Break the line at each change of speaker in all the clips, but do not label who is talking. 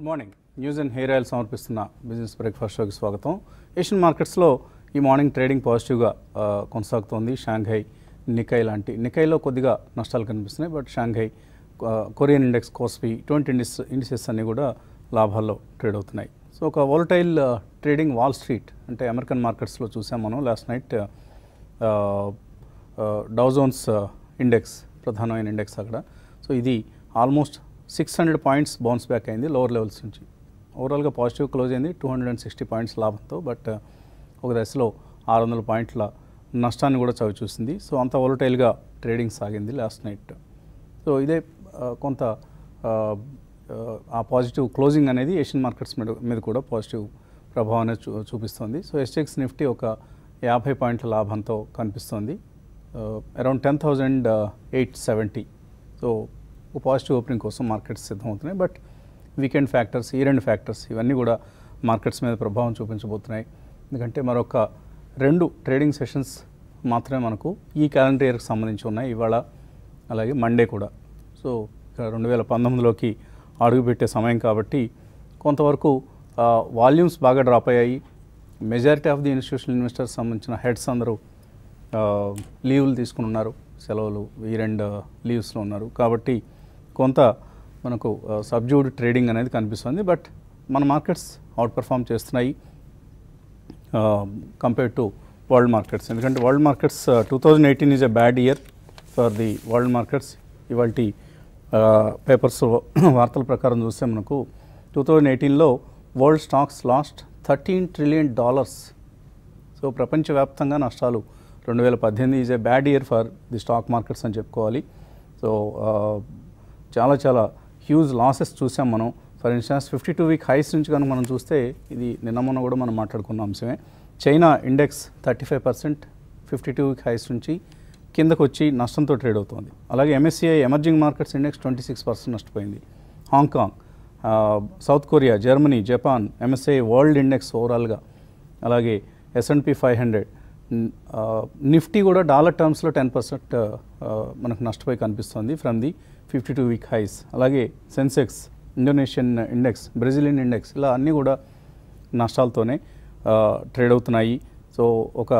Good morning news and hair oil సమర్పిస్తున్న business breakfast షోకి స్వాగతం ఏషియన్ మార్కెట్స్లో ఈ మార్నింగ్ ట్రేడింగ్ పాజిటివ్గా ఆ, కొనసాగుతోంది షాంఘై నికై లాంటి నికైలో కొద్దిగా నష్టాలు కనిపిస్తున్నాయి బట్ షాంఘై ఆ, కొరియన్ ఇండెక్స్ కోస్పీ ఇటువంటి ఇండిస్ ఇండిసెస్ అన్నీ కూడా లాభాల్లో ట్రేడ్ అవుతున్నాయి సో ఒక వాలటైల్ ట్రేడింగ్ వాల్ స్ట్రీట్ అంటే అమెరికన్ మార్కెట్స్లో చూసాం మనం లాస్ట్ నైట్ డౌజోన్స్ ఇండెక్స్ ప్రధానమైన ఇండెక్స్ అక్కడ సో ఇది almost six hundred points bounce back అయింది లోవర్ లెవెల్స్ నుంచి ఓవరాల్గా పాజిటివ్ క్లోజ్ అయింది two hundred and sixty points లాభంతో బట్ ఒక దశలో ఆరు వందల పాయింట్ల నష్టాన్ని కూడా చవి చూసింది సో అంత వొలటైల్గా ట్రేడింగ్ సాగింది లాస్ట్ నైట్ సో ఇదే ఆ, కొంత ఆ, ఆ, ఆ పాజిటివ్ క్లోజింగ్ అనేది ఏషియన్ మార్కెట్స్ మీద మీద కూడా పాజిటివ్ ప్రభావాన్ని చూ చూపిస్తుంది సో ఎస్టెక్స్ నిఫ్టీ ఒక యాభై పాయింట్ల లాభంతో కనిపిస్తుంది around ten thousand eight seventy so ఒక పాజిటివ్ ఓపెనింగ్ కోసం మార్కెట్స్ సిద్ధమవుతున్నాయి బట్ వీకెండ్ ఫ్యాక్టర్స్ ఈ రెండు ఫ్యాక్టర్స్ ఇవన్నీ కూడా మార్కెట్స్ మీద ప్రభావం చూపించబోతున్నాయి ఎందుకంటే మరొక రెండు ట్రేడింగ్ సెషన్స్ మాత్రమే మనకు ఈ క్యాలెండర్ ఇయర్కి సంబంధించి ఉన్నాయి ఇవాళ అలాగే మండే కూడా సో ఇక రెండు వేల పంతొమ్మిదిలోకి అడుగుపెట్టే సమయం కాబట్టి కొంతవరకు వాల్యూమ్స్ బాగా డ్రాప్ అయ్యాయి majority of the institutional investors సంబంధించిన హెడ్స్ అందరూ ఆ, లీవులు తీసుకుని ఉన్నారు సెలవులు ఈ రెండు లీవ్స్లో ఉన్నారు కాబట్టి కొంత మనకు సబ్జ్యూడ్ ట్రేడింగ్ అనేది కనిపిస్తుంది బట్ మన మార్కెట్స్ అవుట్ పర్ఫామ్ చేస్తున్నాయి కంపేర్ టు వరల్డ్ మార్కెట్స్ ఎందుకంటే world markets two thousand eighteen is a bad year for the world markets ఇవాళ పేపర్స్ వార్తల ప్రకారం చూస్తే మనకు టూ థౌజండ్ ఎయిటీన్లో world stocks lost thirteen trillion dollars so ప్రపంచవ్యాప్తంగా నష్టాలు రెండు వేల పద్దెనిమిది is a bad year for the stock markets అని చెప్పుకోవాలి సో ఆ, చాలా చాలా హ్యూజ్ లాసెస్ చూసాం మనం for instance fifty two week highs నుంచి కనుక మనం చూస్తే ఇది నిన్న మొన్న కూడా మనం మాట్లాడుకున్న అంశమే China index thirty five percent fifty two week highs నుంచి కిందకు వచ్చి నష్టంతో ట్రేడ్ అవుతుంది అలాగే MSCI emerging markets index twenty six percent నష్టపోయింది హాంకాంగ్ ఆ, South Korea Germany Japan MSI world index ఓవరాల్గా అలాగే ఎస్ఎన్పి ఫైవ్ హండ్రెడ్ నిఫ్టీ కూడా డాలర్ టర్మ్స్లో టెన్ పర్సెంట్ మనకు నష్టపోయి కనిపిస్తుంది from the fifty two week highs అలాగే Sensex Indonesian index Brazilian index ఇలా అన్నీ కూడా నష్టాలతోనే ట్రేడ్ అవుతున్నాయి సో ఒక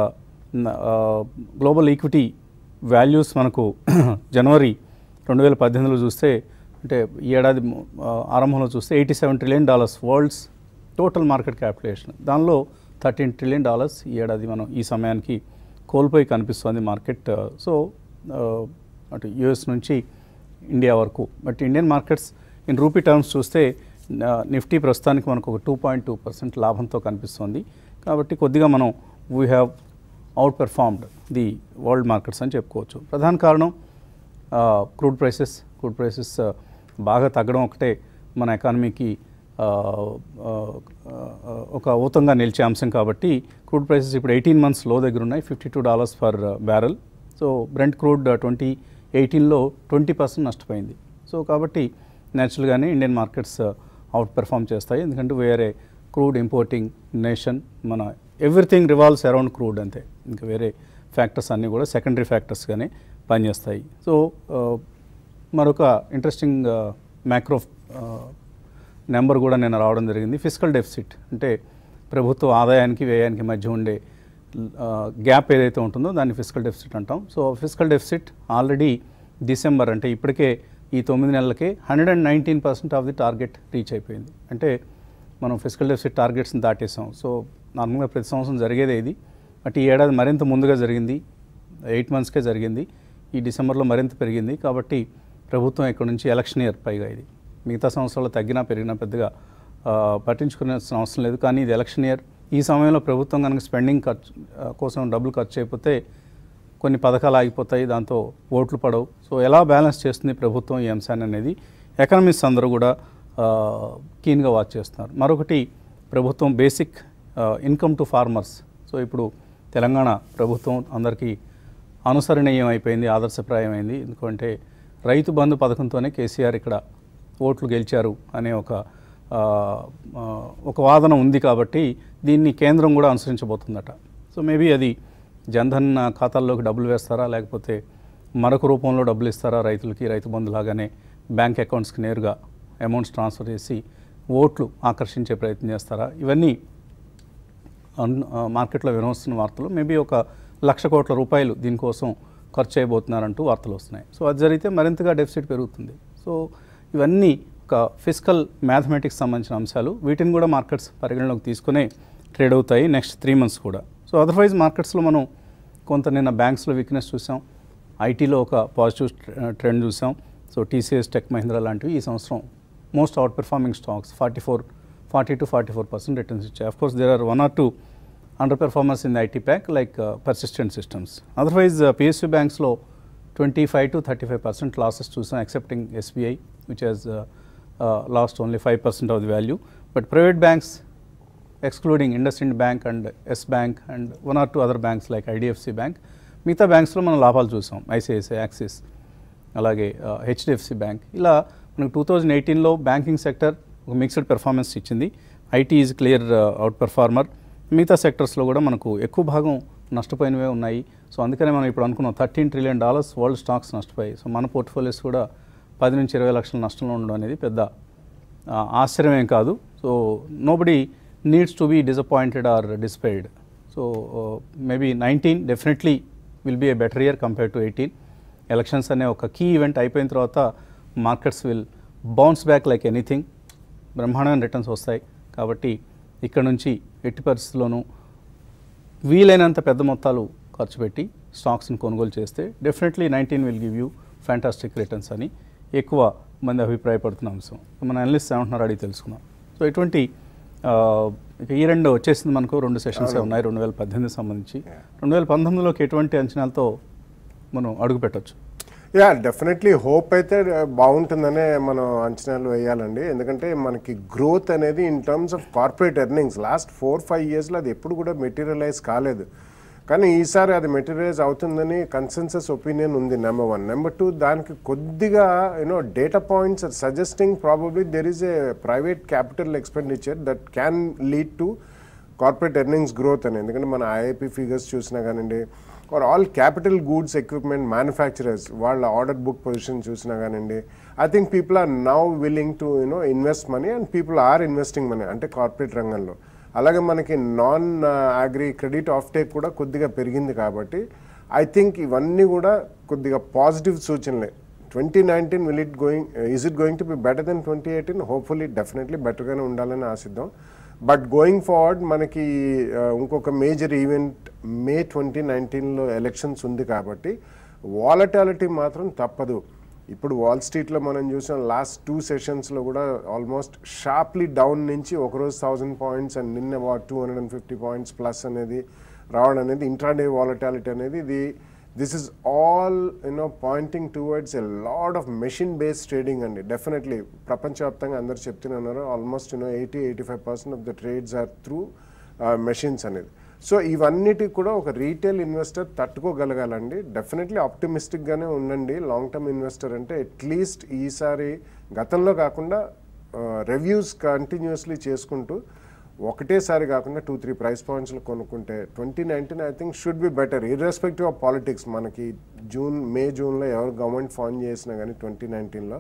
గ్లోబల్ ఈక్విటీ వాల్యూస్ మనకు జనవరి రెండు వేల పద్దెనిమిదిలో చూస్తే అంటే ఈ ఏడాది ఆ, ఆరంభంలో చూస్తే eighty seven trillion dollars world's total market capitalisation దానిలో థర్టీన్ ట్రిలియన్ డాలర్స్ ఈ ఏడాది మనం ఈ సమయానికి కోల్పోయి కనిపిస్తుంది మార్కెట్ సో అటు యుఎస్ నుంచి ఇండియా వరకు but Indian markets in rupee terms చూస్తే ఆ, నిఫ్టీ ప్రస్తుతానికి మనకు ఒక టూ పాయింట్ టూ పర్సెంట్ లాభంతో కనిపిస్తుంది కాబట్టి కొద్దిగా మనం we have outperformed the world markets అని చెప్పుకోవచ్చు ప్రధాన కారణం క్రూడ్ ప్రైసెస్ క్రూడ్ ప్రైసెస్ బాగా తగ్గడం ఒకటే మన ఎకానమీకి ఆ, ఆ, ఆ, ఒక ఊతంగా నిలిచే అంశం కాబట్టి క్రూడ్ ప్రైసెస్ ఇప్పుడు ఎయిటీన్ మంత్స్ లో దగ్గర ఉన్నాయి fifty two dollars per barrel so Brent crude twenty ఎయిటీన్లో ట్వంటీ పర్సెంట్ నష్టపోయింది సో కాబట్టి న్యాచురల్గానే ఇండియన్ మార్కెట్స్ అవుట్ పెర్ఫామ్ చేస్తాయి ఎందుకంటే వేరే క్రూడ్ ఇంపోర్టింగ్ నేషన్ మన ఎవ్రీథింగ్ రివాల్వ్స్ అరౌండ్ క్రూడ్ అంతే ఇంకా వేరే ఫ్యాక్టర్స్ అన్నీ కూడా సెకండరీ ఫ్యాక్టర్స్గానే పనిచేస్తాయి సో ఆ, మరొక ఇంట్రెస్టింగ్ మ్యాక్రో నెంబర్ కూడా నేను రావడం జరిగింది ఫిజికల్ డెఫిసిట్ అంటే ప్రభుత్వ ఆదాయానికి వ్యయానికి మధ్య ఉండే గ్యాప్ ఏదైతే ఉంటుందో దాన్ని ఫిజికల్ డెఫిసిట్ అంటాం so physical deficit already December అంటే ఇప్పటికే ఈ తొమ్మిది నెలలకే hundred and nineteen percent of the target reach అయిపోయింది అంటే మనం ఫిజికల్ డెఫిసిట్ టార్గెట్స్ని దాటేసాం సో నార్మల్గా ప్రతి సంవత్సరం జరిగేదే ఇది బట్ ఈ ఏడాది మరింత ముందుగా జరిగింది ఎయిట్ మంత్స్కే జరిగింది ఈ డిసెంబర్లో మరింత పెరిగింది కాబట్టి ప్రభుత్వం ఇక్కడ నుంచి ఎలక్షన్ ఇయర్ పైగా ఇది మిగతా సంవత్సరాలు తగ్గినా పెరిగినా పెద్దగా ఆ, పట్టించుకునే అవసరం లేదు కానీ ఇది ఎలక్షన్ ఇయర్ ఈ సమయంలో ప్రభుత్వం కనుక స్పెండింగ్ ఖర్చు ఆ, కోసం డబ్బులు ఖర్చు అయిపోతే కొన్ని పథకాలు ఆగిపోతాయి దాంతో ఓట్లు పడవు సో ఎలా బ్యాలెన్స్ చేస్తుంది ప్రభుత్వం ఈ అంశాన్ని అనేది ఎకనమిస్ట్ అందరూ కూడా కీన్గా వాచ్ చేస్తున్నారు మరొకటి ప్రభుత్వం basic income to farmers so ఇప్పుడు తెలంగాణ ప్రభుత్వం అందరికీ అనుసరణీయం అయిపోయింది ఆదర్శప్రాయమైంది ఎందుకంటే రైతు బంధు పథకంతోనే కేసీఆర్ ఇక్కడ ఓట్లు గెలిచారు అనే ఒక ఆ, ఆ, ఒక వాదన ఉంది కాబట్టి దీన్ని కేంద్రం కూడా అనుసరించబోతుందట సో మేబీ అది జన్ధన్ ఖాతాల్లోకి డబ్బులు వేస్తారా లేకపోతే మరొక రూపంలో డబ్బులు ఇస్తారా రైతులకి రైతు బంధు లాగానే బ్యాంక్ అకౌంట్స్కి నేరుగా అమౌంట్స్ ట్రాన్స్ఫర్ చేసి ఓట్లు ఆకర్షించే ప్రయత్నం చేస్తారా ఇవన్నీ అన్- ఆ, మార్కెట్లో వినవస్తున్న వార్తలు మేబీ ఒక లక్ష కోట్ల రూపాయలు దీనికోసం ఖర్చు చేయబోతున్నారంటూ వార్తలు వస్తున్నాయి సో అది జరిగితే మరింతగా డెఫిసిట్ పెరుగుతుంది సో ఇవన్నీ ఒక ఫిజికల్ మ్యాథమెటిక్స్ సంబంధించిన అంశాలు వీటిని కూడా మార్కెట్స్ పరిగణలోకి తీసుకునే ట్రేడ్ అవుతాయి నెక్స్ట్ త్రీ మంత్స్ కూడా సో అదర్వైజ్ మార్కెట్స్లో మనం కొంత నిన్న బ్యాంక్స్లో వీక్నెస్ చూసాం ఐటీలో ఒక పాజిటివ్ ట్రెండ్ చూసాం సో టీసీఎస్ టెక్ మహీంద్రా లాంటివి ఈ సంవత్సరం most outperforming stocks forty four forty to forty four percent returns ఇచ్చాయి of course there are one or two underperformers in the IT pack like Persistent Systems otherwise PSU బ్యాంక్స్లో twenty five to thirty five percent losses చూసాం excepting SBI which has lost only five percent of the value but private banks excluding IndusInd bank and Yes bank and one or two other banks like IDFC bank మిగతా బ్యాంక్స్లో మనం లాభాలు చూసాం ICICI Axis అలాగే HDFC bank ఇలా మనకు two thousand ఎయిటీన్లో banking sector ఒక మిక్స్డ్ పెర్ఫార్మెన్స్ ఇచ్చింది IT is clear outperformer మిగతా సెక్టర్స్లో కూడా మనకు ఎక్కువ భాగం నష్టపోయినవే ఉన్నాయి సో అందుకనే మనం ఇప్పుడు అనుకున్నాం thirteen trillion dollars world stocks నష్టపోయాయి సో మన పోర్ట్ఫోలియోస్ కూడా పది నుంచి ఇరవై లక్షల నష్టంలో ఉండడం అనేది పెద్ద ఆ, ఆశ్చర్యమేం కాదు so nobody needs to be disappointed or despaired so maybe nineteen definitely will be a better year compare to eighteen elections అనే ఒక కీ ఈవెంట్ అయిపోయిన తర్వాత markets will bounce back like anything బ్రహ్మాండమైన రిటర్న్స్ వస్తాయి కాబట్టి ఇక్కడ నుంచి ఎట్టి పరిస్థితుల్లోనూ వీలైనంత పెద్ద మొత్తాలు ఖర్చు పెట్టి స్టాక్స్ని కొనుగోలు చేస్తే definitely nineteen will give you fantastic returns అని ఎక్కువ మంది అభిప్రాయపడుతున్న అంశం మన అనలిస్ట్ ఏమంటున్నారు అడిగి తెలుసుకుందాం సో ఇటువంటి ఆ, ఇక ఈ రెండు వచ్చేసింది మనకు రెండు సెషన్స్ ఉన్నాయి రెండు వేల పద్దెనిమిది సంబంధించి రెండు వేల పంతొమ్మిదిలోకి ఎటువంటి అంచనాలతో మనం అడుగు పెట్టచ్చు
యా డెఫినెట్లీ హోప్ అయితే బాగుంటుందనే మనం అంచనాలు వేయాలండి ఎందుకంటే మనకి గ్రోత్ అనేది in terms of corporate earnings last four five ఇయర్స్లో అది ఎప్పుడు కూడా మెటీరియలైజ్ కాలేదు కానీ ఈసారి అది మెటీరియలైజ్ అవుతుందని కన్సెన్సస్ ఒపీనియన్ ఉంది నెంబర్ వన్ నెంబర్ టూ దానికి కొద్దిగా you know data points suggesting probably there is a private capital expenditure that can lead to corporate earnings growth అని ఎందుకంటే మన ఐఐపి ఫిగర్స్ చూసినా కానివ్వండి or all capital goods equipment manufacturers వాళ్ళ order book position చూసినా కానివ్వండి I think people are now willing to you know invest money and people are investing money అంటే corporate రంగంలో అలాగే మనకి non agri credit offtake కూడా కొద్దిగా పెరిగింది కాబట్టి ఐ థింక్ ఇవన్నీ కూడా కొద్దిగా పాజిటివ్ సూచనలే twenty nineteen will it going is it going to be better then twenty eighteen hopefully definitely బెటర్గానే ఉండాలని ఆశిద్దాం బట్ గోయింగ్ ఫార్వర్డ్ మనకి ఆ, ఇంకొక మేజర్ ఈవెంట్ మే ట్వంటీ నైన్టీన్లో ఎలక్షన్స్ ఉంది కాబట్టి వాలటాలిటీ మాత్రం తప్పదు ఇప్పుడు వాల్ స్ట్రీట్లో మనం చూసిన లాస్ట్ టూ సెషన్స్లో కూడా ఆల్మోస్ట్ షార్ప్లీ డౌన్ నుంచి ఒకరోజు థౌజండ్ పాయింట్స్ అండ్ నిన్న two hundred and fifty points plus అనేది రావడం అనేది ఇంట్రాడే వాలటాలిటీ అనేది ఇది this is all you know pointing towards a lot of machine based trading అండి డెఫినెట్లీ ప్రపంచవ్యాప్తంగా అందరు చెప్తున్నారు almost you know eighty eighty five percent of the trades are through machines అనేది సో ఇవన్నిటికి కూడా ఒక రీటైల్ ఇన్వెస్టర్ తట్టుకోగలగాలండి డెఫినెట్లీ ఆప్టిమిస్టిక్గానే ఉండండి లాంగ్ టర్మ్ ఇన్వెస్టర్ అంటే అట్లీస్ట్ ఈసారి గతంలో కాకుండా రివ్యూస్ కంటిన్యూస్లీ చేసుకుంటూ ఒకటేసారి కాకుండా టూ త్రీ ప్రైస్ పాయింట్స్లో కొనుక్కుంటే twenty nineteen I think should be better irrespective of politics మనకి జూన్ మే జూన్లో ఎవరు గవర్నమెంట్ ఫామ్ చేసినా కానీ ట్వంటీ నైన్టీన్లో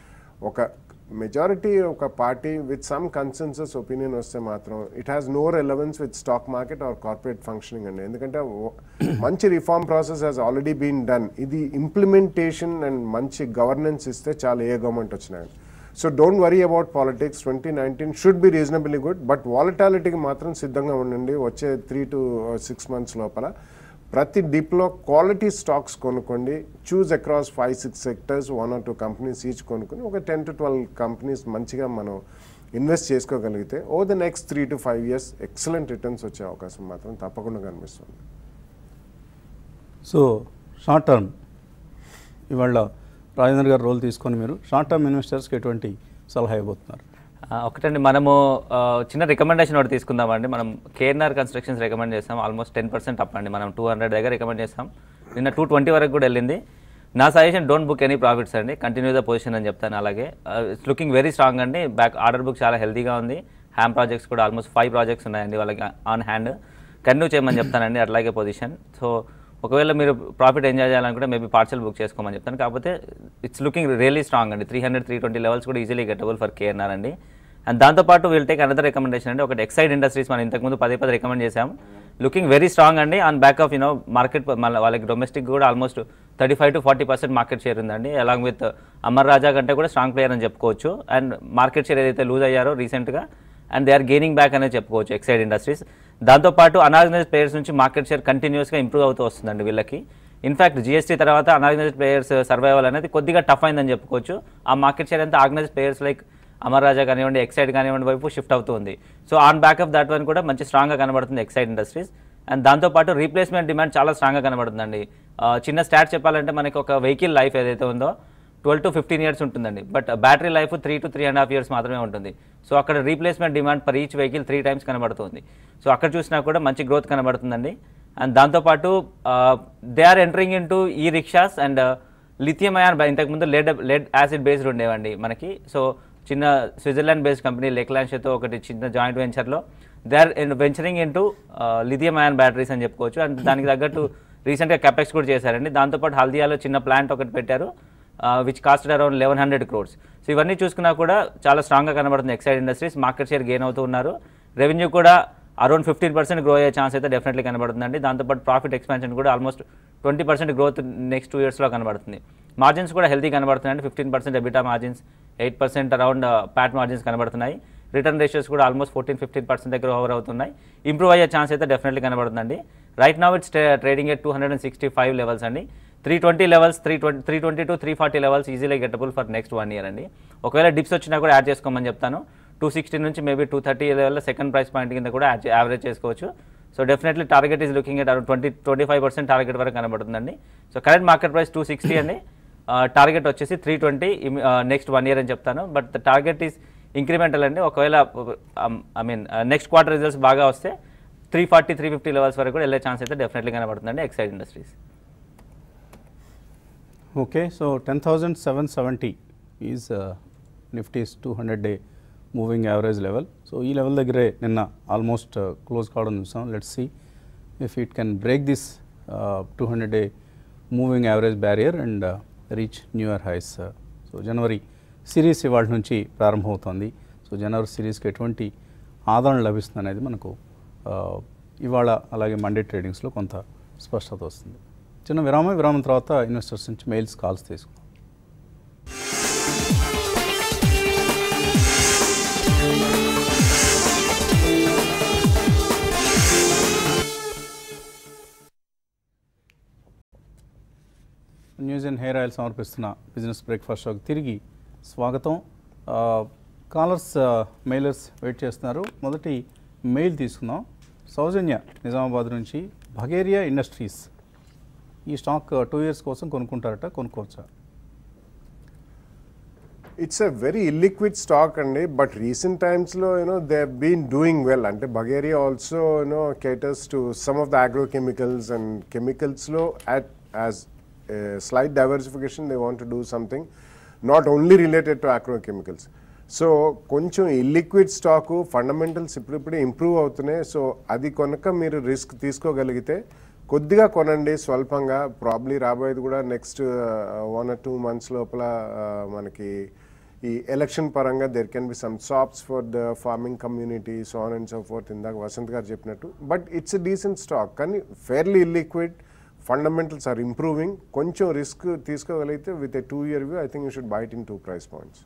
ఒక మెజారిటీ ఒక party with some consensus opinion వస్తే మాత్రం it has no relevance with stock market or corporate functioning అండి ఎందుకంటే ఓ- మంచి reform process has already been done ఇది ఇంప్లిమెంటేషన్ అండ్ మంచి గవర్నెన్స్ ఇస్తే చాలా ఏ గవర్నమెంట్ వచ్చినా కానీ so don't worry about politics twenty nineteen should be reasonably good but వాలటాలిటీకి మాత్రం సిద్ధంగా ఉండండి వచ్చే త్రీ టు సిక్స్ మంత్స్ లోపల ప్రతి డిప్లో క్వాలిటీ స్టాక్స్ కొనుక్కోండి choose across five six sectors one or two companies each కొనుక్కొని ఒక టెన్ టు ట్వెల్వ్ కంపెనీస్ మంచిగా మనం ఇన్వెస్ట్ చేసుకోగలిగితే ఓ the next three to five years excellent returns వచ్చే అవకాశం మాత్రం తప్పకుండా కనిపిస్తుంది
సో షార్ట్ టర్మ్ ఇవాళ రాజేంద్ర గారు రోల్ తీసుకొని మీరు షార్ట్ టర్మ్ ఇన్వెస్టర్స్కి ఎటువంటి సలహా ఇవ్వబోతున్నారు
ఆ, ఒకటండి మనము ఆ, చిన్న రికమెండేషన్ ఒకటి తీసుకుందామండి మనం కేఎన్ఆర్ కన్స్ట్రక్షన్స్ రికమెండ్ చేస్తాం ఆల్మోస్ట్ టెన్ పర్సెంట్ అప్ అండి మనం టూ హండ్రెడ్ దగ్గర రికమెండ్ చేస్తాం నిన్న టూ ట్వంటీ వరకు కూడా వెళ్ళింది నా suggestion don't book any profits అండి కంటిన్యూ ద పొజిషన్ అని చెప్తాను అలాగే ఇట్స్ లుకింగ్ వెరీ స్ట్రాంగ్ అండి బ్యాక్ ఆర్డర్ బుక్ చాలా హెల్తీగా ఉంది హ్యామ్ ప్రాజెక్ట్స్ కూడా ఆల్మోస్ట్ ఫైవ్ ప్రాజెక్ట్స్ ఉన్నాయండి వాళ్ళకి ఆన్ హ్యాండ్ కంటిన్యూ చేయమని చెప్తానండి అట్లాగే పొజిషన్ సో ఒకవేళ మీరు ప్రాఫిట్ ఎంజాయ్ చేయాలనుకుంటే మేబీ పార్సల్ బుక్ చేసుకోమని చెప్తాను కాకపోతే ఇట్స్ లుకింగ్ రియలీ స్ట్రాంగ్ అండి three hundred three twenty levels కూడా ఈజీలీ గెటబుల్ ఫర్ కేఎన్ఆర్ అండి అండ్ దాంతోపాటు వీల్ టేక్ అనదర్ రికమెండేషన్ అండి ఒకటి ఎక్సైడ్ ఇండస్ట్రీస్ మనం ఇంతకుముందు పదే పదే రికమెండ్ చేసాం లుకింగ్ వెరీ స్ట్రాంగ్ అండి on back of you know market వాళ్ళకి డొమెస్టిక్ కూడా almost thirty five to forty percent market share ఉందండి అలాంగ్ విత్ అమర్ రాజా కంటే కూడా స్ట్రాంగ్ ప్లేయర్ అని చెప్పుకోవచ్చు అండ్ మార్కెట్ షేర్ ఏదైతే లూజ్ అయ్యారో రీసెంట్గా and they are gaining back అనేది చెప్పుకోవచ్చు ఎక్సైడ్ ఇండస్ట్రీస్ దాంతోపాటు అనార్గనైజ్ ప్లేయర్స్ నుంచి మార్కెట్ షేర్ కంటిన్యూస్గా ఇంప్రూవ్ అవుతూ వస్తుందండి వీళ్ళకి ఇన్ఫాక్ట్ జీఎస్టీ తర్వాత అనార్గనైజ్ ప్లేయర్స్ సర్వైవల్ అనేది కొద్దిగా టఫ్ అయిందని చెప్పుకోవచ్చు ఆ మార్కెట్ షేర్ అంతా organised players like Amara Raja కానివ్వండి ఎక్సైడ్ కానివ్వండి వైపు షిఫ్ట్ అవుతుంది so on back of that one కూడా మంచి స్ట్రాంగ్గా కనబడుతుంది ఎక్సైడ్ ఇండస్ట్రీస్ అండ్ దాంతోపాటు రీప్లేస్మెంట్ డిమాండ్ చాలా స్ట్రాంగ్గా కనబడుతుందండి ఆ, చిన్న స్టాట్ చెప్పాలంటే మనకి ఒక వెహికల్ లైఫ్ ఏదైతే ఉందో ట్వెల్వ్ టు ఫిఫ్టీన్ ఇయర్స్ ఉంటుందండి but battery life three to three and half years మాత్రమే ఉంటుంది సో అక్కడ replacement demand per each vehicle three times కనబడుతుంది సో అక్కడ చూసినా కూడా మంచి గ్రోత్ కనబడుతుందండి అండ్ దాంతోపాటు they are entering into e-rickshaws and lithium ion ఇంతకుముందు లెడ్ లెడ్ యాసిడ్ బేస్డ్ ఉండేవండి మనకి సో చిన్న స్విట్జర్లాండ్ బేస్డ్ కంపెనీ లెక్లాన్షతో ఒకటి చిన్న జాయింట్ వెంచర్లో they are venturing into lithium ion batteries అని చెప్పుకోవచ్చు అండ్ దానికి తగ్గట్టు రీసెంట్గా కెపెక్స్ కూడా చేశారండి దాంతోపాటు హల్దియాలో చిన్న ప్లాంట్ ఒకటి పెట్టారు which cost around eleven hundred crores so ఇవన్నీ చూసుకున్నా కూడా చాలా స్ట్రాంగ్గా కనబడుతుంది Exide Industries market share gain అవుతూ ఉన్నారు రెవెన్యూ కూడా అరౌండ్ ఫిఫ్టీన్ పర్సెంట్ గ్రో అయ్యే ఛాన్స్ అయితే డెఫినెట్లీ కనబడుతుందండి దాంతోపాటు ప్రాఫిట్ ఎక్స్పాన్షన్ కూడా almost twenty percent growth next two ఇయర్స్లో కనబడుతుంది మార్జిన్స్ కూడా హెల్తీ కనబడుతున్నాయండి fifteen percent EBITDA margins eight percent around PAT margins కనబడుతున్నాయి రిటర్న్ రేషియోస్ కూడా ఆల్మోస్ట్ ఫోర్టీన్ ఫిఫ్టీన్ పర్సెంట్ దగ్గర ఓవర్ అవుతున్నాయి ఇంప్రూవ్ అయ్యే ఛాన్స్ అయితే డెఫినెట్లీ కనబడుతుందండి right now it's trading at two hundred and sixty five levels అండి three twenty levels three twenty three twenty to three forty levels easily gettable for next one year అండి ఒకవేళ dips వచ్చినా కూడా add చేసుకోమని చెప్తాను two sixty నుంచి maybe two thirty లెవెల్లో second price point కింద కూడా యావరేజ్ చేసుకోవచ్చు so definitely target is looking at around twenty twenty five percent target వరకు కనబడుతుందండి so current market price two sixty అండి టార్గెట్ వచ్చేసి three twenty next one year అని చెప్తాను but the target is incremental అండి ఒకవేళ I mean next quarter results బాగా వస్తే three forty three fifty levels వరకు కూడా వెళ్ళే ఛాన్స్ అయితే డెఫినెట్లీ కనబడుతుందండి Exide Industries
okay so ten thousand seven seventy is Nifty's two hundred day moving average level so ఈ లెవెల్ దగ్గరే నిన్న ఆల్మోస్ట్ క్లోజ్ కావడం చూసాం let's see if it can break this two hundred day moving average barrier and reach new year highs so జనవరి series ఇవాళ నుంచి ప్రారంభమవుతోంది so జనవరి సిరీస్కి ఎటువంటి ఆదరణ లభిస్తుంది అనేది మనకు uh, ఇవాళ అలాగే మండే ట్రేడింగ్స్లో కొంత స్పష్టత వస్తుంది చిన్న విరామం విరామం తర్వాత ఇన్వెస్టర్స్ నుంచి మెయిల్స్ కాల్స్ తీసుకుందాం న్యూస్ అండ్ హెయిర్ ఆయిల్ సమర్పిస్తున్న బిజినెస్ బ్రేక్ఫాస్ట్ షోకి తిరిగి స్వాగతం ఆ, కాలర్స్ ఆ, మెయిలర్స్ వెయిట్ చేస్తున్నారు మొదటి మెయిల్ తీసుకుందాం సౌజన్య నిజామాబాద్ నుంచి భగేరియా ఇండస్ట్రీస్ ఈ స్టాక్ టూ ఇయర్స్ కోసం కొనుక్కుంటారట కొనుక్కోవచ్చా
it's a very illiquid stock అండి బట్ రీసెంట్ టైమ్స్లో you know they been doing well అంటే బగేరియా also you know caters to some of the agrochemicals and కెమికల్స్లో at as slight diversification they want to do something not only related to agrochemicals so కొంచెం illiquid stock fundamentals ఇప్పుడిప్పుడే improve అవుతున్నాయి so అది కొనక మీరు risk తీసుకోగలిగితే కొద్దిగా కొనండి స్వల్పంగా ప్రాబ్లీ రాబోయేది కూడా next one or two months లోపల ఆ, మనకి ఈ ఎలక్షన్ పరంగా there can be some sops for the farming community so on and so forth ఇందాక వసంత్ గారు చెప్పినట్టు బట్ ఇట్స్ డీసెంట్ స్టాక్ కానీ fairly illiquid fundamentals are improving కొంచెం రిస్క్ తీసుకోగలిగితే with a two year view I think you should bite in two price points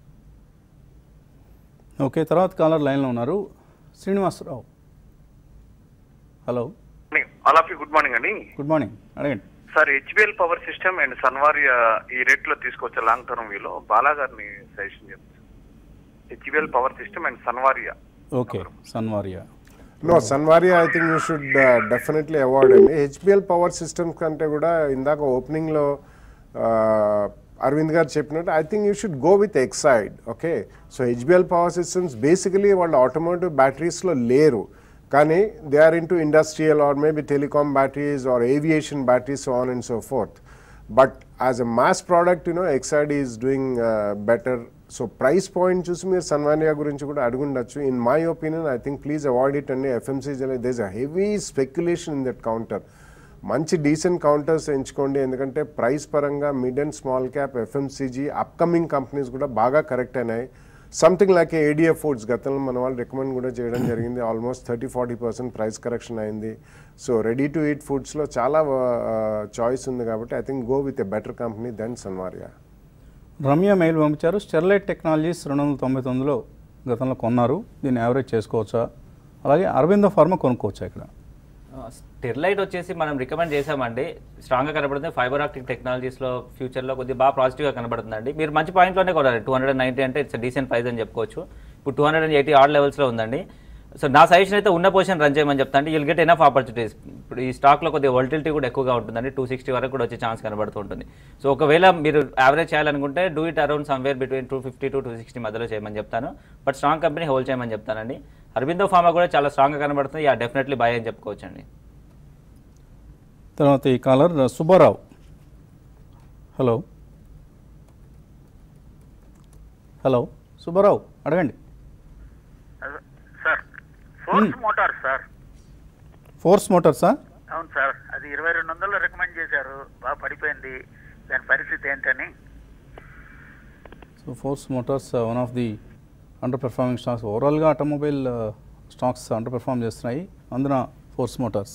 okay తర్వాత caller లైన్లో ఉన్నారు Srinivasarao hello
all of you good morning అండి
good morning అడగండి
sir HBL power system and Sanwaria ఈ rate లో తీసుకోవచ్చు లాంగ్ టర్మ్ వ్యూలో బాలా గారిని సజెషన్ చేస్తాను HBL power system and Sanwaria
okay Sanwaria
no Sanwaria I think you should definitely avoid అండి హెచ్పిఎల్ పవర్ సిస్టమ్స్ కంటే కూడా ఇందాక ఓపెనింగ్లో అరవింద్ గారు చెప్పినట్టు I think you should go with Exide okay so HBL power systems basically వాళ్ళు ఆటోమోటివ్ బ్యాటరీస్లో లేరు కానీ they are into industrial or maybe telecom batteries or aviation batteries on and so forth but as a mass product you know Exide is doing better so price point చూసి మీరు సన్వానియా గురించి కూడా అడుగుండొచ్చు in my opinion I think please avoid it అండి FMCG అనేది there's a heavy speculation in that counter మంచి decent counters ఎంచుకోండి ఎందుకంటే ప్రైస్ పరంగా mid and small cap FMCG upcoming companies కూడా బాగా కరెక్ట్ అయినాయి సంథింగ్ లైక్ ఏడిఎఫ్ ఫుడ్స్ గతంలో మన వాళ్ళు రికమెండ్ కూడా చేయడం జరిగింది almost thirty forty percent price correction అయింది సో రెడీ టు ఈట్ ఫుడ్స్లో చాలా చాయిస్ ఉంది కాబట్టి I think go with a better company then Sanwaria
Ramya mail పంపించారు స్టెర్లైట్ టెక్నాలజీస్ రెండు వందల తొంభై తొమ్మిదిలో గతంలో కొన్నారు దీన్ని యావరేజ్ చేసుకోవచ్చా అలాగే అరవింద ఫార్మా కొనుక్కోవచ్చా ఇక్కడ
స్టెర్లైట్ వచ్చేసి మనం రికమెండ్ చేసామండి స్ట్రాంగ్గా కనబడుతుంది ఫైబర్ ఆప్టిక్ టెక్నాలజీస్లో ఫ్యూచర్లో కొద్దిగా బాగా పాజిటివ్గా కనబడుతుందండి మీరు మంచి పాయింట్లోనే కొనాలి టూ హండ్రెడ్ నైంటీ అంటే ఇట్స్ డీసెంట్ ప్రైస్ అని చెప్పుకోవచ్చు ఇప్పుడు two hundred and eighty odd లెవెల్స్లో ఉందండి సో నా సజెషన్ అయితే ఉన్న పొజిషన్ రన్ చేయమని చెప్తాను యూల్ గెట్ ఎనఫ్ ఆపర్చునిటీస్ ఇప్పుడు ఈ స్టాక్లో కొద్దిగా వోల్టిలిటీ కూడా ఎక్కువగా ఉంటుందండి టూ సిక్స్టీ వరకు కూడా వచ్చే ఛాన్స్ కనబడుతూ ఉంటుంది సో ఒకవేళ మీరు యావరేజ్ చేయాలనుకుంటే do it around somewhere between two fifty to two sixty మధ్యలో చేయమని చెప్తాను బట్ స్ట్రాంగ్ కంపెనీ హోల్డ్ చేయమని చెప్తానండి అరవిందో ఫార్మా కూడా చాలా స్ట్రాంగ్గా కనబడుతుంది యా డెఫినెట్లీ బై అని చెప్పుకోవచ్చండి
తర్వాత ఈ caller Subbarao hello hello Subbarao అడగండి
sir Force Motor sir
Force మోటార్సా
అవును సార్ అది ఇరవై రెండు వందలు రికమెండ్ చేశారు బాగా పడిపోయింది దాని పరిస్థితి ఏంటని
so Force Motors one of the under performing stocks ఓవరాల్గా ఆటోమొబైల్ స్టాక్స్ అండర్ పెర్ఫార్మ్ చేస్తున్నాయి అందున ఫోర్స్ మోటార్స్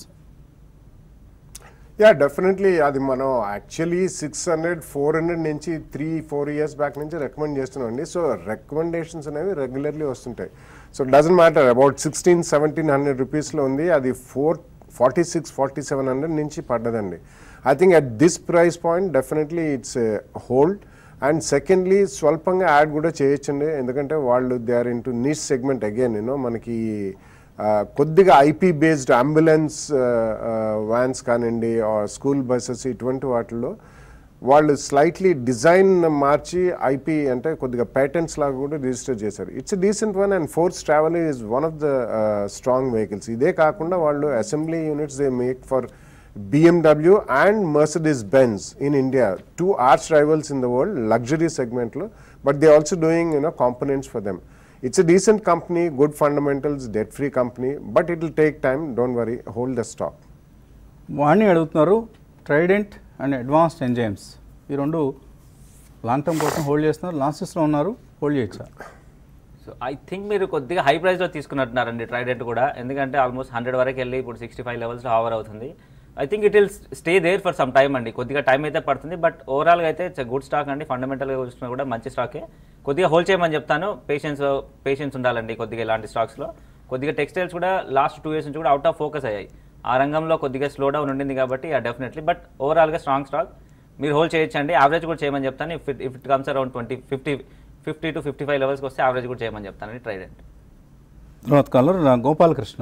యా డెఫినెట్లీ అది మనం actually six hundred four hundred నుంచి త్రీ ఫోర్ ఇయర్స్ బ్యాక్ నుంచి రికమెండ్ చేస్తున్నాం అండి సో రికమెండేషన్స్ అనేవి రెగ్యులర్లీ వస్తుంటాయి so doesn't matter about sixteen seventeen hundred రూపీస్లో ఉంది అది four forty six forty seven hundred నుంచి పడ్డదండి I think at this price point definitely it's hold and secondly స్వల్పంగా యాడ్ కూడా చేయొచ్చండి ఎందుకంటే వాళ్ళు they are into niche segment again you know మనకి ఆ, కొద్దిగా ఐపీ బేస్డ్ అంబులెన్స్ వ్యాన్స్ కానివ్వండి స్కూల్ బస్సెస్ ఇటువంటి వాటిల్లో వాళ్ళు స్లైట్లీ డిజైన్ మార్చి ఐపీ అంటే కొద్దిగా పేటెంట్స్ లాగా కూడా రిజిస్టర్ చేశారు it's decent one and Force Traveller is one of the strong vehicles ఇదే కాకుండా వాళ్ళు assembly units they make for BMW and Mercedes-Benz in India, two arch rivals in the world, luxury segment లో, but they also doing you know components for them. It's a decent company, good fundamentals, debt-free company, but it will take time. Don't worry, hold the stock.
వాణ్ణి అడుగుతున్నారు Trident and advanced enzymes ఈ రెండు long term కోసం hold చేస్తున్నారు లాసెస్లో ఉన్నారు hold చేయొచ్చా
so I think మీరు కొద్దిగా హై ప్రైస్లో తీసుకున్నట్టున్నారండి ట్రైడెంట్ కూడా ఎందుకంటే ఆల్మోస్ట్ హండ్రెడ్ వరకు వెళ్ళి ఇప్పుడు సిక్స్టీ ఫైవ్ లెవెల్స్లో హవర్ అవుతుంది I think it will stay there for some time అండి కొద్దిగా టైం అయితే పడుతుంది బట్ ఓవరాల్గా అయితే ఇట్స్ గుడ్ స్టాక్ అండి ఫండమెంటల్గా చూసినా కూడా మంచి స్టాకే కొద్దిగా హోల్డ్ చేయమని చెప్తాను పేషెన్స్ పేషెన్స్ ఉండాలండి కొద్దిగా ఇలాంటి స్టాక్స్లో కొద్దిగా టెక్స్టైల్స్ కూడా లాస్ట్ టూ ఇయర్స్ నుంచి కూడా అవుట్ ఆఫ్ ఫోకస్ అయ్యాయి ఆ రంగంలో కొద్దిగా స్లో డౌన్ ఉండింది కాబట్టి డెఫినెట్లీ బట్ ఓవరాల్గా స్ట్రాంగ్ స్టాక్ మీరు హోల్డ్ చేయొచ్చండి యావరేజ్ కూడా చేయమని చెప్తాను if it if it comes around twenty fifty fifty to fifty five లెవెల్స్కి వస్తే యావరేజ్ కూడా చేయమని చెప్తానండి ట్రైడెంట్
తర్వాత కాలర్ గోపాలకృష్ణ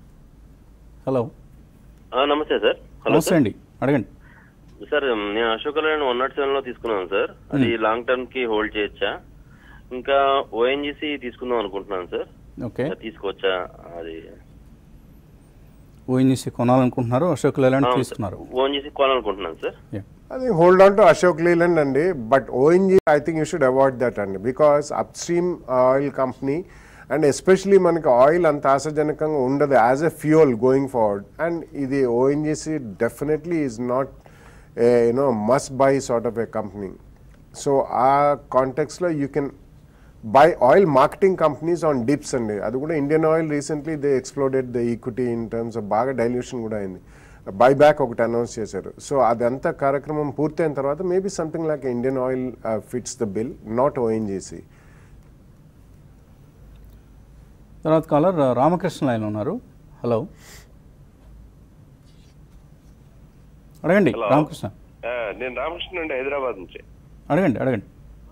హలో
ఆ, నమస్తే సార్ హలో
నమస్తే అండి అడగండి
సార్ నేను Ashok line one nought seven లో తీసుకున్నాను సార్ అది లాంగ్ టర్మ్ కి హోల్డ్ చేయొచ్చా ఇంకా ఓఎన్జీసీ తీసుకుందాం అనుకుంటున్నాను సార్
ఓకే
అది తీసుకోవచ్చా అది
ఓఎన్జీసీ కొనాలనుకుంటున్నారు అశోక్ లేలాండ్ తీసుకున్నారు
ఓఎన్జీసీ కొనాలనుకుంటున్నాను sir
Yeah.
I think hold on to Ashok Leland అండి but ONG I think you should avoid that అండి because upstream oil company and especially మనకి ఆయిల్ అంత ఆశాజనకంగా ఉండదు as a fuel going forward and ఇది ONGC definitely is not you know must buy sort of a company so uh కాంటెక్స్లో you can buy oil marketing companies on dips అండి అది కూడా Indian Oil recently they exploded the equity in terms of బాగా dilution కూడా అయింది buy back ఒకటి announce చేశారు so అదంతా కార్యక్రమం పూర్తయిన తర్వాత maybe something like Indian Oil fits the bill not ONGC
తర్వాత కాలర్ రామకృష్ణ లైన్ ఉన్నారు హలో అడగండి
హలో.
రామకృష్ణ
ఆ, నేను రామకృష్ణ అండి హైదరాబాద్ నుంచి
అడగండి అడగండి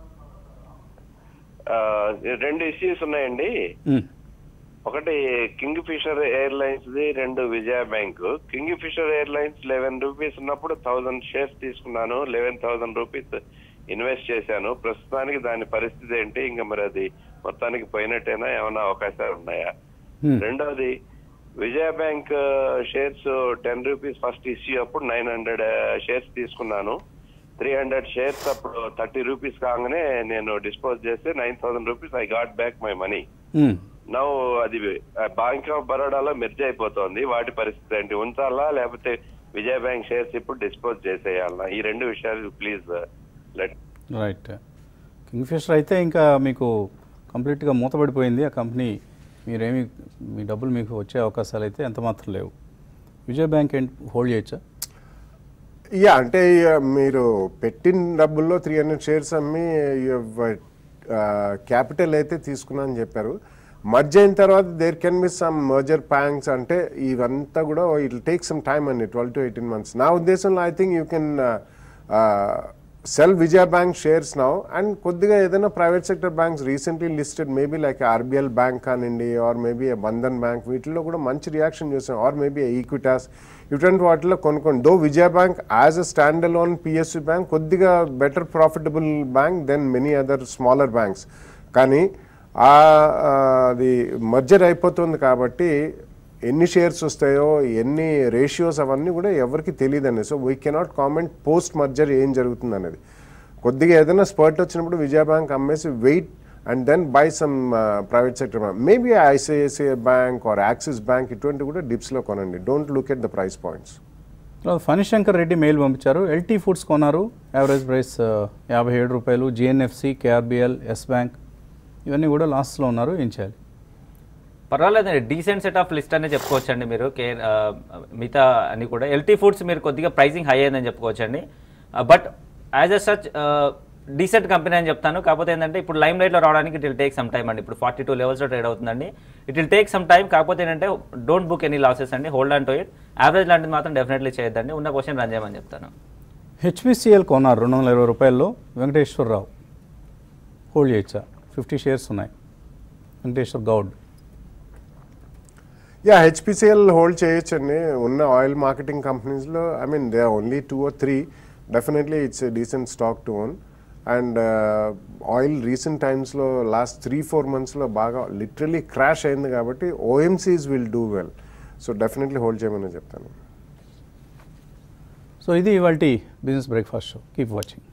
ఆ, రెండు ఇష్యూస్ ఉన్నాయండి
మ్,
ఒకటి కింగ్ ఫిషర్ ఎయిర్లైన్స్ ది రెండు Vijaya bank Kingfisher airlines eleven rupees ఉన్నప్పుడు థౌజండ్ షేర్స్ తీసుకున్నాను లెవెన్ థౌసండ్ రూపీస్ ఇన్వెస్ట్ చేశాను ప్రస్తుతానికి దాని పరిస్థితి ఏంటి ఇంకా మరి అది మొత్తానికి పోయినట్టేనా ఏమైనా అవకాశాలు ఉన్నాయా
మ్,
రెండవది Vijaya bank shares ten rupees first issue అప్పుడు నైన్ హండ్రెడ్ షేర్స్ తీసుకున్నాను త్రీ హండ్రెడ్ షేర్స్ అప్పుడు థర్టీ రూపీస్ కాగానే నేను డిస్పోజ్ చేస్తే nine thousand rupees I got back my money
hmm.
Now అది బ్యాంక్ ఆఫ్ బరోడాలో మెర్జ్ అయిపోతుంది వాటి పరిస్థితి ఏంటి ఉంచాలా లేకపోతే విజయ బ్యాంక్ షేర్స్ ఇప్పుడు డిస్పోజ్ చేసేయాలనా ఈ రెండు విషయాలు ప్లీజ్ లెట్
రైట్ కింగ్ఫిషర్ అయితే ఇంకా మీకు కంప్లీట్గా మూతపడిపోయింది ఆ కంపెనీ మీరేమి మీ డబ్బులు మీకు వచ్చే అవకాశాలు అయితే ఎంత మాత్రం లేవు విజయ బ్యాంక్ ఏంటి హోల్డ్ చేయొచ్చా
యా అంటే ఇక మీరు పెట్టిన డబ్బుల్లో త్రీ హండ్రెడ్ షేర్స్ అమ్మి క్యాపిటల్ అయితే తీసుకున్నా అని చెప్పారు మర్జ్ అయిన తర్వాత there can be some merger pangs అంటే ఇవంతా కూడా ఇట్ టేక్ సమ్ టైమ్ అండి ట్వెల్వ్ టు ఎయిటీన్ మంత్స్ నా ఉద్దేశంలో I think you can sell Vijaya bank shares now and కొద్దిగా ఏదైనా private sector banks recently listed maybe like RBL bank కానివ్వండి or maybe Bandhan bank వీటిల్లో కూడా మంచి రియాక్షన్ చూసాం ఆర్ మేబీ ఈక్విటాస్ ఇటువంటి వాటిలో కొనుక్కోండి though Vijaya bank as a stand alone PSC bank కొద్దిగా better profitable bank than many other smaller banks కానీ ఆ ఆ, అది మర్జర్ అయిపోతుంది కాబట్టి ఎన్ని షేర్స్ వస్తాయో ఎన్ని రేషియోస్ అవన్నీ కూడా ఎవరికి తెలియదండి so we cannot comment post merger ఏం జరుగుతుంది అనేది కొద్దిగా ఏదైనా స్పర్ట్ వచ్చినప్పుడు విజయ బ్యాంక్ అమ్మేసి wait and then buy some private sector bank maybe ICICI bank or Axis bank ఇటువంటి కూడా డిప్స్లో కొనండి don't look at the price points
తర్వాత ఫణిశంకర్ రెడ్డి మెయిల్ పంపించారు ఎల్టీ ఫుడ్స్ కొన్నారు యావరేజ్ ప్రైస్ ఆ, యాభై ఏడు రూపాయలు జిఎన్ఎఫ్సి కేఆర్బిఎల్ ఎస్ బ్యాంక్ ఇవన్నీ కూడా లాస్ట్లో ఉన్నారు ఏం చేయాలి
పర్వాలేదండి డీసెంట్ సెట్ ఆఫ్ లిస్ట్ అనే చెప్పుకోవచ్చండి మీరు కే ఆ, మిగతా అని కూడా ఎల్టీ ఫుడ్స్ మీరు కొద్దిగా ప్రైసింగ్ హై అయిందని చెప్పుకోవచ్చండి but as a such decent company అని చెప్తాను కాకపోతే ఏంటంటే ఇప్పుడు లైమ్ లైట్లో రావడానికి it will take some time అండి ఇప్పుడు ఫార్టీ టూ లెవెల్స్లో ట్రేడ్ అవుతుందండి it will take some time కాకపోతే ఏంటంటే డోంట్ బుక్ ఎనీ లాసెస్ అండి hold on to it average లాంటిది మాత్రం డెఫినెట్లీ చేయొద్దండి ఉన్న క్వశ్చన్ రన్ చేయమని చెప్తాను
హెచ్పిసిఎల్ కొన్నారు రెండు వందల ఇరవై రూపాయల్లో వెంకటేశ్వరరావు హోల్డ్ చేయొచ్చా ఫిఫ్టీ షేర్స్ ఉన్నాయి Venkateswar Goud
yeah HPCL hold చేయొచ్చండి ఉన్న ఆయిల్ మార్కెటింగ్ కంపెనీస్లో I mean they only two or three definitely it's decent stock to own and oil recent టైమ్స్లో లాస్ట్ త్రీ ఫోర్ మంత్స్లో బాగా లిటరలీ క్రాష్ అయింది కాబట్టి OMCs will do well so definitely hold చేయమని చెప్తాను
సో ఇది ఇవాళ business breakfast show keep watching